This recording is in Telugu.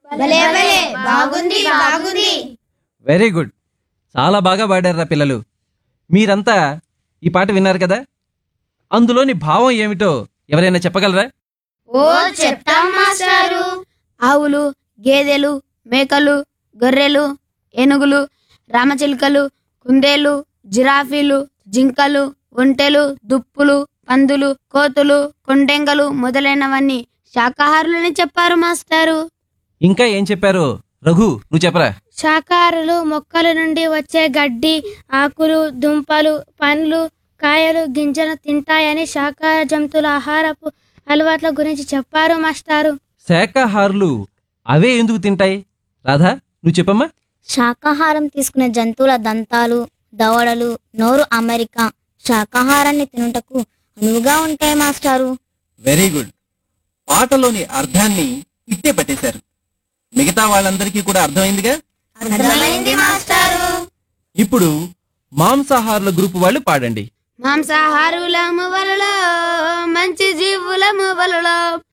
భలే భలే బాగుంది బాగుంది వెరీ గుడ్ చాలా బాగా పాడారురా పిల్లలు మీరంతా ఈ పాట విన్నారు కదా అందులోని భావం ఏమిటో ఎవరైనా చెప్పగలరా ఓ చెప్తాం మాస్టారు ఆవులు గేదెలు మేకలు గొర్రెలు ఏనుగులు రామచిలుకలు కుందేలు జిరాఫీలు జింకలు ఒంటెలు దుప్పులు పందులు కోతులు కొండెంగలు మొదలైనవన్నీ శాకాహారులని చెప్పారు మాస్టారు ఇంకా ఏం చెప్పారో రఘు నువ్వు చెప్పరా శాకాహారులు మొక్కల నుండి వచ్చే గడ్డి ఆకులు దుంపలు పండ్లు కాయలు గింజలు తింటాయని శాకాహార జంతువుల ఆహారపు అలవాట్ల గురించి చెప్పారు మాస్టారు శాకాహారులు అవే ఎందుకు తింటాయి రాధా నువ్వు చెప్పమ్మా శాకాహారం తీసుకునే జంతువుల దంతాలు దవడలు నోరు అమెరిక శాకాహారాన్ని తినుటకు అనువుగా ఉంటాయి మాస్టారు వెరీ గుడ్ పాటలోని అర్థాన్ని ఇట్టే పట్టేశారు మిగతా వాళ్ళందరికీ కూడా అర్థమైందిగా అర్థమైంది మాస్టారు ఇప్పుడు మాంసాహారుల గ్రూప్ వాళ్ళు పాడండి మాంసాహారులము వలలో మంచి జీవులము వలలో